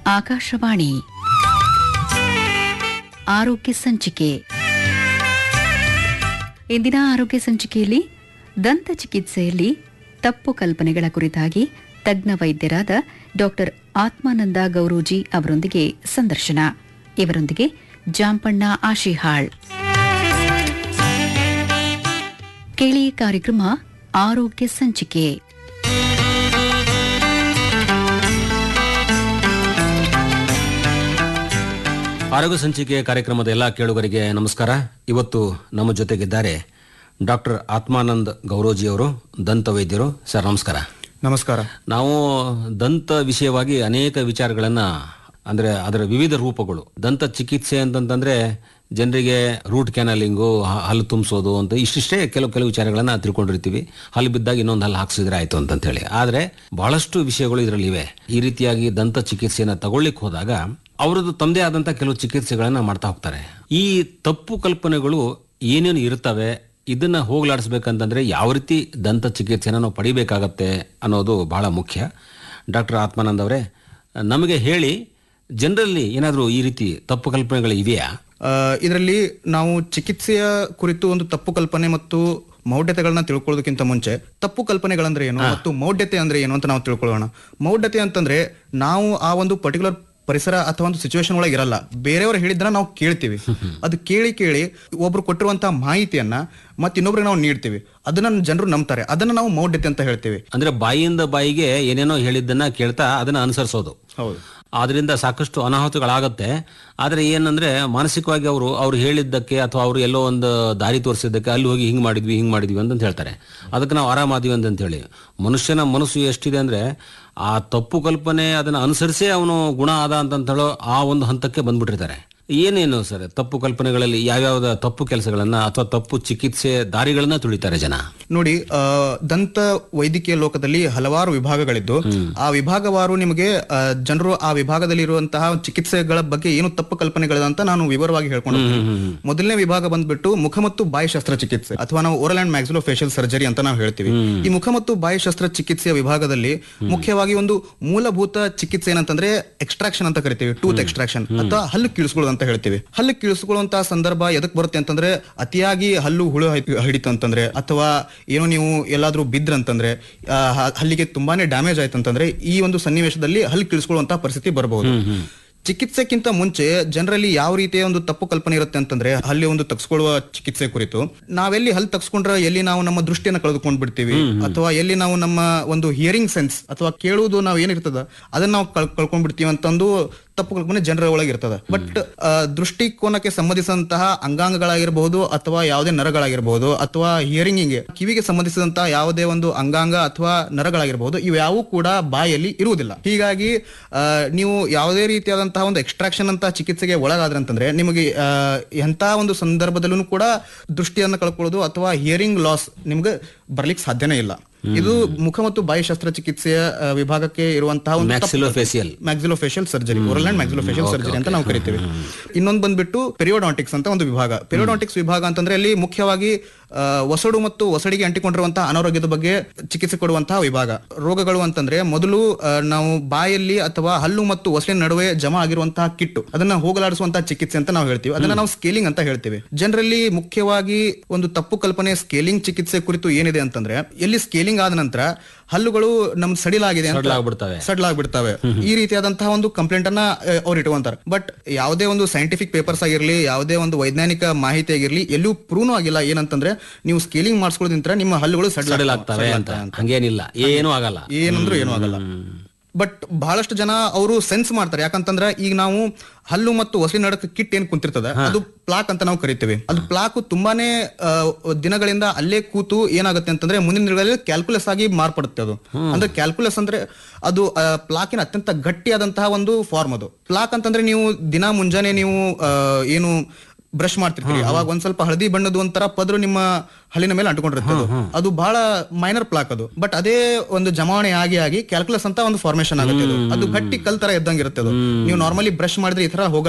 ಆಕಾಶವಾಣಿ ಆರೋಗ್ಯ ಸಂಚಿಕೆ ಇಂದಿನ ಆರೋಗ್ಯ ಸಂಚಿಕೆಯಲ್ಲಿ ದಂತ ಚಿಕಿತ್ಸೆಯಲ್ಲಿ ತಪ್ಪು ಕಲ್ಪನೆಗಳ ಕುರಿತಾಗಿ ತಜ್ಞ ವೈದ್ಯರಾದ ಡಾಕ್ಟರ್ ಆತ್ಮಾನಂದ ಗೌರೂಜಿ ಅವರೊಂದಿಗೆ ಸಂದರ್ಶನ ಇವರೊಂದಿಗೆ ಜಾಂಪಣ್ಣ ಆಶಿಹಾಳ್ ಕೇಳಿ ಕಾರ್ಯಕ್ರಮ ಆರೋಗ್ಯ ಸಂಚಿಕೆ ಆರೋಗ್ಯ ಸಂಚಿಕೆ ಕಾರ್ಯಕ್ರಮದ ಎಲ್ಲ ಕೇಳುಗರಿಗೆ ನಮಸ್ಕಾರ ಇವತ್ತು ನಮ್ಮ ಜೊತೆಗಿದ್ದಾರೆ ಡಾಕ್ಟರ್ ಆತ್ಮಾನಂದ್ ಗೌರೋಜಿ ಅವರು ದಂತ ವೈದ್ಯರು ಸರ್ ನಮಸ್ಕಾರ ನಮಸ್ಕಾರ ನಾವು ದಂತ ವಿಷಯವಾಗಿ ಅನೇಕ ವಿಚಾರಗಳನ್ನ ಅಂದ್ರೆ ಅದರ ವಿವಿಧ ರೂಪಗಳು ದಂತ ಚಿಕಿತ್ಸೆ ಅಂತಂತಂದ್ರೆ ಜನರಿಗೆ ರೂಟ್ ಕ್ಯಾನಲಿಂಗು ಹ- ಹಲ್ಲು ತುಂಬಿಸೋದು ಅಂತ ಇಷ್ಟಿಷ್ಟೇ ಕೆಲವು ಕೆಲವು ವಿಚಾರಗಳನ್ನ ತಿಳ್ಕೊಂಡಿರ್ತೀವಿ ಹಲ್ಲು ಬಿದ್ದಾಗ ಇನ್ನೊಂದು ಹಲ್ಲು ಹಾಕ್ಸಿದ್ರೆ ಆಯ್ತು ಅಂತ ಹೇಳಿ ಆದ್ರೆ ಬಹಳಷ್ಟು ವಿಷಯಗಳು ಇದರಲ್ಲಿ ಇವೆ ಈ ರೀತಿಯಾಗಿ ದಂತ ಚಿಕಿತ್ಸೆಯನ್ನ ತಗೊಳ್ಳಿಕ್ ಹೋದಾಗ ಅವರದ್ದು ತಮ್ಮದೇ ಆದಂತ ಕೆಲವು ಚಿಕಿತ್ಸೆಗಳನ್ನ ಮಾಡ್ತಾ ಹೋಗ್ತಾರೆ ಈ ತಪ್ಪು ಕಲ್ಪನೆಗಳು ಏನೇನು ಇರ್ತವೆ ಇದನ್ನ ಹೋಗ್ಲಾಡಿಸ್ಬೇಕಂತಂದ್ರೆ ಯಾವ ರೀತಿ ದಂತ ಚಿಕಿತ್ಸೆನ ನಾವು ಪಡಿಬೇಕಾಗತ್ತೆ ಅನ್ನೋದು ಬಹಳ ಮುಖ್ಯ ಡಾಕ್ಟರ್ ಆತ್ಮಾನಂದ್ ಅವರೇ ನಮಗೆ ಹೇಳಿ ಜನರಲ್ಲಿ ಏನಾದರೂ ಈ ರೀತಿ ತಪ್ಪು ಕಲ್ಪನೆಗಳು ಇದೆಯಾ ಇದರಲ್ಲಿ ನಾವು ಚಿಕಿತ್ಸೆಯ ಕುರಿತು ಒಂದು ತಪ್ಪು ಕಲ್ಪನೆ ಮತ್ತು ಮೌಢ್ಯತೆಗಳನ್ನ ತಿಳ್ಕೊಳ್ಳೋದಕ್ಕಿಂತ ಮುಂಚೆ ತಪ್ಪು ಕಲ್ಪನೆಗಳಂದ್ರೆ ಏನು ಮತ್ತು ಮೌಢ್ಯತೆ ಅಂದ್ರೆ ಏನು ಅಂತ ನಾವು ತಿಳ್ಕೊಳ್ಳೋಣ ಮೌಢ್ಯತೆ ಅಂತಂದ್ರೆ ನಾವು ಆ ಒಂದು ಪರ್ಟಿಕ್ಯುಲರ್ ಪರಿಸರ ಅಥವಾ ಒಂದು ಸಿಚುವೇಶನ್ ಒಳಗೆ ಇರಲ್ಲ ಬೇರೆಯವರು ಹೇಳಿದ್ರ ನಾವು ಕೇಳ್ತೀವಿ ಅದು ಕೇಳಿ ಕೇಳಿ ಒಬ್ರು ಕೊಟ್ಟಿರುವಂತಹ ಮಾಹಿತಿಯನ್ನ ಮತ್ತೆ ಇನ್ನೊಬ್ರಿಗೆ ನಾವು ನೀಡ್ತೀವಿ ಅದನ್ನ ಜನರು ನಂಬ್ತಾರೆ ಅದನ್ನ ನಾವು ಮೌಢ್ಯತೆ ಅಂತ ಹೇಳ್ತೀವಿ ಅಂದ್ರೆ ಬಾಯಿಯಿಂದ ಬಾಯಿಗೆ ಏನೇನೋ ಹೇಳಿದ್ದನ್ನ ಕೇಳ್ತಾ ಅದನ್ನ ಅನುಸರಿಸೋದು ಹೌದು ಆದ್ರಿಂದ ಸಾಕಷ್ಟು ಅನಾಹುತಗಳಾಗತ್ತೆ ಆದ್ರೆ ಏನಂದ್ರೆ ಮಾನಸಿಕವಾಗಿ ಅವರು ಅವ್ರು ಹೇಳಿದ್ದಕ್ಕೆ ಅಥವಾ ಅವರು ಎಲ್ಲೋ ಒಂದು ದಾರಿ ತೋರಿಸಿದ್ದಕ್ಕೆ ಅಲ್ಲಿ ಹೋಗಿ ಹಿಂಗ್ ಮಾಡಿದ್ವಿ ಹಿಂಗ್ ಮಾಡಿದ್ವಿ ಅಂತ ಹೇಳ್ತಾರೆ ಅದಕ್ಕೆ ನಾವು ಆರಾಮಾದೀವಿ ಅಂತ ಹೇಳಿ ಮನುಷ್ಯನ ಮನಸ್ಸು ಎಷ್ಟಿದೆ ಅಂದ್ರೆ ಆ ತಪ್ಪು ಕಲ್ಪನೆ ಅದನ್ನ ಅನುಸರಿಸೇ ಅವನು ಗುಣ ಆದ ಅಂತ ಹೇಳೋ ಆ ಒಂದು ಹಂತಕ್ಕೆ ಬಂದ್ಬಿಟ್ಟಿರ್ತಾರೆ ಏನೇನು ಸರ್ ತಪ್ಪು ಕಲ್ಪನೆಗಳಲ್ಲಿ ಯಾವ್ಯಾವ ತಪ್ಪು ಕೆಲಸಗಳನ್ನ ಅಥವಾ ತಪ್ಪು ಚಿಕಿತ್ಸೆ ದಾರಿಗಳನ್ನ ತುಳಿತಾರೆ ಜನ ನೋಡಿ ಆ, ದಂತ ವೈದ್ಯಕೀಯ ಲೋಕದಲ್ಲಿ ಹಲವಾರು ವಿಭಾಗಗಳಿದ್ದು ಆ ವಿಭಾಗವಾರು ನಿಮಗೆ ಆ, ಜನರು ಆ ವಿಭಾಗದಲ್ಲಿ ಇರುವಂತಹ ಚಿಕಿತ್ಸೆಗಳ ಬಗ್ಗೆ ಏನು ತಪ್ಪು ಕಲ್ಪನೆಗಳಿದೆ ಅಂತ ನಾನು ವಿವರವಾಗಿ ಹೇಳ್ಕೊಂಡು ಹೋಗ್ತೀನಿ. ಮೊದಲನೇ ವಿಭಾಗ ಬಂದ್ಬಿಟ್ಟು ಮುಖ ಮತ್ತು ಬಾಯಿ ಶಸ್ತ್ರಚಿಕಿತ್ಸೆ ಅಥವಾ ನಾವು oral and maxillofacial surgery ಅಂತ ನಾವು ಹೇಳ್ತೀವಿ ಈ ಮುಖ ಮತ್ತು ಬಾಯಿ ಶಸ್ತ್ರಚಿಕಿತ್ಸೆಯ ವಿಭಾಗದಲ್ಲಿ ಮುಖ್ಯವಾಗಿ ಒಂದು ಮೂಲಭೂತ ಚಿಕಿತ್ಸೆ ಏನಂತಂದ್ರೆ ಎಕ್ಸ್ಟ್ರಾಕ್ಷನ್ ಅಂತ ಕರಿತೀವಿ ಟೂತ್ ಎಕ್ಸ್ಟ್ರಾಕ್ಷನ್ ಅಥವಾ ಹಲ್ಲು ಕೀಳಿಸ್ಕೊಳ್ಳೋದು ಅಂತ ಹೇಳ್ತೀವಿ ಹಲ್ಲು ಕೀಳಿಸ್ಕೊಳ್ಳುವಂತಹ ಸಂದರ್ಭ ಎದಕ್ ಬರುತ್ತೆ ಅಂತಂದ್ರೆ ಅತಿಯಾಗಿ ಹಲ್ಲು ಹುಳು ಹೈ- ಹಿಡಿತು ಅಂತಂದ್ರೆ ಅಥವಾ ಏನೋ ನೀವು ಎಲ್ಲಾದ್ರೂ ಬಿದ್ರಂತಂದ್ರೆ ಆ, ಹ- ಹಲ್ಲಿಗೆ ತುಂಬಾನೇ ಡ್ಯಾಮೇಜ್ ಆಯ್ತು ಅಂತಂದ್ರೆ ಈ ಒಂದು ಸನ್ನಿವೇಶದಲ್ಲಿ ಹಲ್ಲು ಕೀಳಿಸ್ಕೊಳ್ಳುವಂತಹ ಪರಿಸ್ಥಿತಿ ಬರಬಹುದು ಚಿಕಿತ್ಸೆಕ್ಕಿಂತ ಮುಂಚೆ ಜನರಲ್ಲಿ ಯಾವ ರೀತಿಯ ಒಂದು ತಪ್ಪು ಕಲ್ಪನೆ ಇರುತ್ತೆ ಅಂತಂದ್ರೆ ಹಲ್ಲಿ ಒಂದು ತಗ್ಸ್ಕೊಳ್ಳುವ ಚಿಕಿತ್ಸೆ ಕುರಿತು ನಾವೆಲ್ಲಿ ಹಲ್ಲು ತಗ್ಸ್ಕೊಂಡ್ರೆ ಎಲ್ಲಿ ನಾವು ನಮ್ಮ ದೃಷ್ಟಿಯನ್ನು ಕಳೆದುಕೊಂಡ್ ಬಿಡ್ತೀವಿ ಅಥವಾ ಎಲ್ಲಿ ನಾವು ನಮ್ಮ ಒಂದು ಹಿಯರಿಂಗ್ ಸೆನ್ಸ್ ಅಥವಾ ಕೇಳುವುದು ನಾವು ಏನಿರ್ತದ ಅದನ್ನ ನಾವು ಕಳ್ ಕಳ್ಕೊಂಡ್ ಬಿಡ್ತೀವಿ ಅಂತಂದು ತಪ್ಪು ಕಲ್ಪನೆ ಜನರ ಒಳಗೆ ಇರ್ತದ ಬಟ್ ದೃಷ್ಟಿಕೋನಕ್ಕೆ ಸಂಬಂಧಿಸಿದಂತಹ ಅಂಗಾಂಗಗಳಾಗಿರಬಹುದು ಅಥವಾ ಯಾವುದೇ ನರಗಳಾಗಿರಬಹುದು ಅಥವಾ ಹಿಯರಿಂಗಿಗೆ ಕಿವಿಗೆ ಸಂಬಂಧಿಸಿದಂತಹ ಯಾವುದೇ ಒಂದು ಅಂಗಾಂಗ ಅಥವಾ ನರಗಳಾಗಿರಬಹುದು ಇವ್ಯಾವು ಕೂಡ ಬಾಯಲ್ಲಿ ಇರುವುದಿಲ್ಲ ಹೀಗಾಗಿ ಆ, ನೀವು ಯಾವುದೇ ರೀತಿಯಾದಂತಹ ಒಂದು ಎಕ್ಸ್ಟ್ರಾಕ್ಷನ್ ಅಂತ ಚಿಕಿತ್ಸೆಗೆ ಒಳಗಾದ್ರೆ ಅಂತಂದ್ರೆ ನಿಮಗೆ ಆ, ಎಂತ ಒಂದು ಸಂದರ್ಭದಲ್ಲೂ ಕೂಡ ದೃಷ್ಟಿಯನ್ನು ಕಳ್ಕೊಳ್ಳೋದು ಅಥವಾ ಹಿಯರಿಂಗ್ ಲಾಸ್ ನಿಮ್ಗೆ ಬರ್ಲಿಕ್ಕೆ ಸಾಧ್ಯನೇ ಇಲ್ಲ ಇದು ಮುಖ ಮತ್ತು ಬಾಯಿ ಶಸ್ತ್ರಚಿಕಿತ್ಸೆಯ ಆ, ವಿಭಾಗಕ್ಕೆ ಇರುವಂತಹ ಒಂದು ತಪ್ಪು maxillofacial maxillofacial surgery oral and maxillofacial surgery ಅಂತ ನಾವು ಕರಿತೀವಿ ಇನ್ನೊಂದು ಬಂದ್ಬಿಟ್ಟು ಪೆರಿಯೋಡಾಂಟಿಕ್ಸ್ ಅಂತ ಒಂದು ವಿಭಾಗ ಪೆರಿಯೋಡಾಂಟಿಕ್ಸ್ ವಿಭಾಗ ಅಂತಂದ್ರೆ ಅಲ್ಲಿ ಮುಖ್ಯವಾಗಿ ಆ, ಒಸಡು ಮತ್ತು ಒಸಡಿಗೆ ಅಂಟಿಕೊಂಡಿರುವಂತಹ ಅನಾರೋಗ್ಯದ ಬಗ್ಗೆ ಚಿಕಿತ್ಸೆ ಕೊಡುವಂತಹ ವಿಭಾಗ ರೋಗಗಳು ಅಂತಂದ್ರೆ ಮೊದಲು ಆ, ನಾವು ಬಾಯಲ್ಲಿ ಅಥವಾ ಹಲ್ಲು ಮತ್ತು ಒಸಡಿನ ನಡುವೆ ಜಮಾ ಆಗಿರುವಂತಹ ಕಿಟ್ಟು ಅದನ್ನ ಹೋಗಲಾಡಿಸುವಂತಹ ಚಿಕಿತ್ಸೆ ಅಂತ ನಾವು ಹೇಳ್ತೀವಿ ಅದನ್ನ ನಾವು ಸ್ಕೇಲಿಂಗ್ ಅಂತ ಹೇಳ್ತೀವಿ ಜನರಲ್ಲಿ ಮುಖ್ಯವಾಗಿ ಒಂದು ತಪ್ಪು ಕಲ್ಪನೆ ಸ್ಕೇಲಿಂಗ್ ಚಿಕಿತ್ಸೆ ಕುರಿತು ಏನಿದೆ ಅಂತಂದ್ರೆ ಎಲ್ಲಿ ಸ್ಕೇಲಿಂಗ್ ಆದ ನಂತರ ಹಲ್ಲುಗಳು ನಮ್ ಸಡಿಲಾಗಿದೆ ಅಂತ ಸಡ್ಲಾಗ್ಬಿಡ್ತವೆ. ಸಡ್ಲಾಗ್ಬಿಡ್ತವೆ ಈ ರೀತಿಯಾದಂತಹ ಒಂದು ಕಂಪ್ಲೇಂಟ್ ಅನ್ನ ಆ, ಅವ್ರು ಇಟ್ಕೊಂತಾರೆ ಬಟ್ ಯಾವುದೇ ಒಂದು ಸೈಂಟಿಫಿಕ್ ಪೇಪರ್ಸ್ ಆಗಿರ್ಲಿ ಯಾವುದೇ ಒಂದು ವೈಜ್ಞಾನಿಕ ಮಾಹಿತಿ ಆಗಿರ್ಲಿ ಎಲ್ಲೂ ಪ್ರೂವ್ ಆಗಿಲ್ಲ ಏನಂತಂದ್ರೆ ನೀವು ಸ್ಕೇಲಿಂಗ್ ಮಾಡಿಸ್ಕೊಳ್ಳೋದಿಂತ್ರ ನಿಮ್ಮ ಹಲ್ಲುಗಳು ಸಡಿಲಾಗ್ತವೆ ಅಂತ ಹಂಗೇನಿಲ್ಲ ಏನೂ ಆಗಲ್ಲ ಏನಂದ್ರೂ ಏನೂ ಆಗಲ್ಲ ಬಟ್ ಬಹಳಷ್ಟು ಜನ ಅವರು ಸೆನ್ಸ್ ಮಾಡ್ತಾರೆ ಯಾಕಂತಂದ್ರೆ ಈಗ ನಾವು ಹಲ್ಲು ಮತ್ತು ಹೊಸಲಿ ನಡಕ ಕಿಟ್ ಏನ್ ಕುಂತಿರ್ತದೆ ಅದು ಪ್ಲಾಕ್ ಅಂತ ನಾವು ಕರಿತೀವಿ ಅದು ಪ್ಲಾಕ್ ತುಂಬಾನೇ ಆ, ದಿನಗಳಿಂದ ಅಲ್ಲೇ ಕೂತು ಏನಾಗುತ್ತೆ ಅಂತಂದ್ರೆ ಮುಂದಿನ ದಿನಗಳಲ್ಲಿ ಕ್ಯಾಲ್ಕುಲಸ್ ಆಗಿ ಮಾರ್ಪಡುತ್ತೆ ಅದು ಅಂದ್ರೆ ಕ್ಯಾಲ್ಕುಲಸ್ ಅಂದ್ರೆ ಅದು ಪ್ಲಾಕಿನ ಅತ್ಯಂತ ಗಟ್ಟಿಯಾದಂತಹ ಒಂದು ಫಾರ್ಮ್ ಅದು ಪ್ಲಾಕ್ ಅಂತಂದ್ರೆ ನೀವು ದಿನ ಮುಂಜಾನೆ ನೀವು ಆ, ಏನು ಬ್ರಷ್ ಮಾಡ್ತಿರ್ತೀರಿ ಅವಾಗ ಒಂದ್ ಸ್ವಲ್ಪ ಹಳದಿ ಬಣ್ಣದ ಒಂಥರ ಪದ್ರು ನಿಮ್ಮ ಹಲ್ಲಿನ ಮೇಲೆ ಅಂಟ್ಕೊಂಡಿರುತ್ತೆ ಅದು. ಅದು ಬಹಳ ಮೈನರ್ ಪ್ಲಾಕ್ ಅದು ಬಟ್ ಅದೇ ಒಂದು ಜಮಾವಣೆ ಆಗಿ ಆಗಿ ಕ್ಯಾಲ್ಕುಲಸ್ ಅಂತ ಒಂದು ಫಾರ್ಮೇಶನ್ ಆಗುತ್ತೆ ಅದು ಅದು ಗಟ್ಟಿ ಕಲ್ ತರ ಇದ್ದಂಗೆ ಇರುತ್ತೆ ಅದು ನೀವು ನಾರ್ಮಲಿ ಬ್ರಷ್ ಮಾಡಿದ್ರೆ ಈ ತರ ಹೋಗ